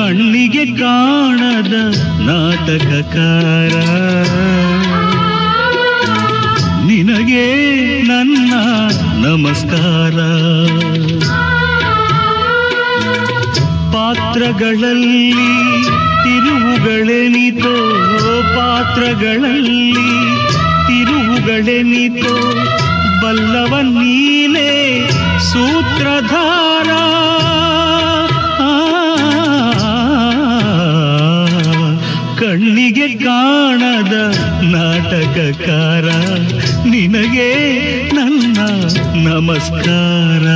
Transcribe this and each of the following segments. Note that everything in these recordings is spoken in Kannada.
ಕಣ್ಣಿಗೆ ಕಾಣದ ನಾಟಕಕಾರ ನಿನಗೆ ನನ್ನ ನಮಸ್ಕಾರ ಪಾತ್ರಗಳಲ್ಲಿ ತಿರುವುಗಳೆನಿತೋ ಪಾತ್ರಗಳಲ್ಲಿ ತಿರುವುಗಳೆನಿತೋ ಬಲ್ಲವ ನೀನೇ ಸೂತ್ರಧಾರ ಆ, ಕಣ್ಣಿಗೆ ಕಾಣದ ನಾಟಕಕಾರ ನಿನಗೆ ನನ್ನ ನಮಸ್ಕಾರ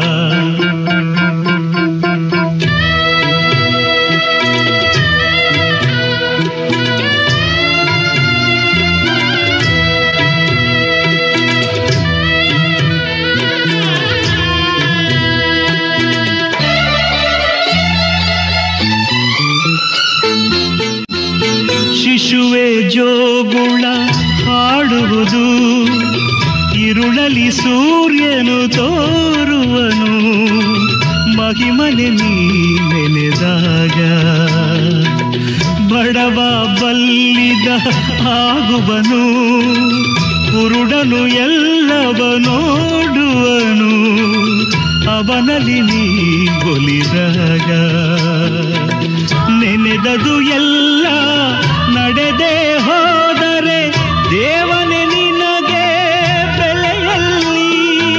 ಶಿಶುವೆ ಜೋಗುಳ ಹಾಡುವುದು ಇರುಳಲಿ ಸೂರ್ಯನು ತೋರುವನು ಮಹಿಮನೆ ನೀ ನೆನೆದಾಗ ಬಡವ ಬಲ್ಲಿದ ಆಗುವನು ಕುರುಡನು ಎಲ್ಲವ ನೋಡುವನು ಅವನಲ್ಲಿ ನೀ ಒಲಿದಾಗ ನೆನೆದದು ಎಲ್ಲ ನಡೆದೇ ಹೋದರೆ ದೇವನೇ ನಿನಗೆ ಬೆಲೆಯಲ್ಲಿ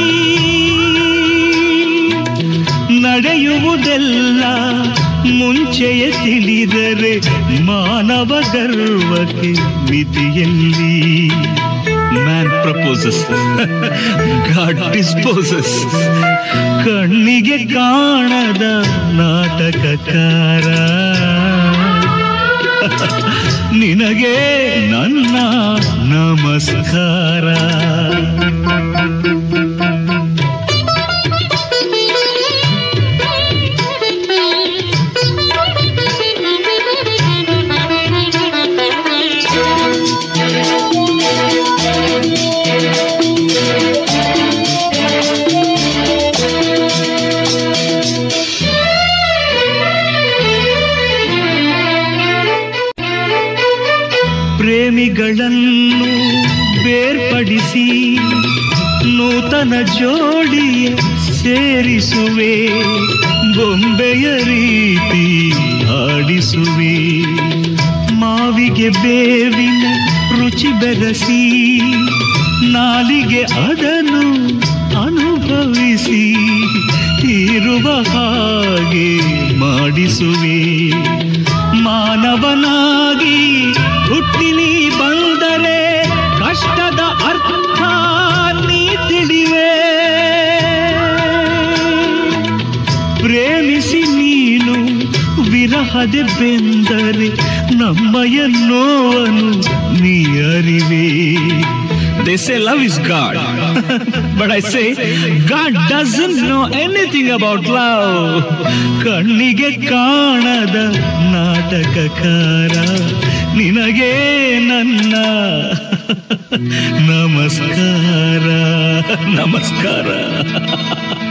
ನಡೆಯುವುದೆಲ್ಲ ಮುಂಚೆಯೇ ತಿಳಿದರೆ ಮಾನವ ಗರ್ವಕ್ಕೆ ಮಿತಿಯಲ್ಲಿ ಮ್ಯಾನ್ ಪ್ರಪೋಸಸ್ ಗಾಡ್ ಡಿಸ್ಪೋಸಸ್ ಕಣ್ಣಿಗೆ ಕಾಣದ ನಾಟಕಕಾರ ನಿನಗೆ ನನ್ನ ನಮಸ್ಕಾರ ಪ್ರೇಮಿಗಳನ್ನು ಬೇರ್ಪಡಿಸಿ ನೂತನ ಜೋಡಿಯ ಸೇರಿಸುವೆ ಬೊಂಬೆಯ ರೀತಿ ಆಡಿಸುವೆ ಮಾವಿಗೆ ಬೇವಿನ ರುಚಿ ಬೆರೆಸಿ ನಾಲಿಗೆ ಅದನ್ನು ಅನುಭವಿಸಿ ಇರುವ ಹಾಗೆ ಮಾಡಿಸುವೆ ಮಾನವನಾಗಿ ಹುಟ್ಟಿ ನೀ ಬಂದರೆ ಕಷ್ಟದ ಅರ್ಥ ನೀ ತಿಳಿವೆ ಪ್ರೇಮಿಸಿ ನೀನು ವಿರಹದೆ ಬೆಂದರೆ ನಮ್ಮಯ ನೋವನ್ನು ನೀ ಅರಿವೆ They say love is God. but I say God doesn't know anything about love. ಕಣ್ಣಿಗೆ ಕಾಣದ ನಾಟಕಕಾರ ನಿನಗೆ ನನ್ನ ನಮಸ್ಕಾರ ನಮಸ್ಕಾರ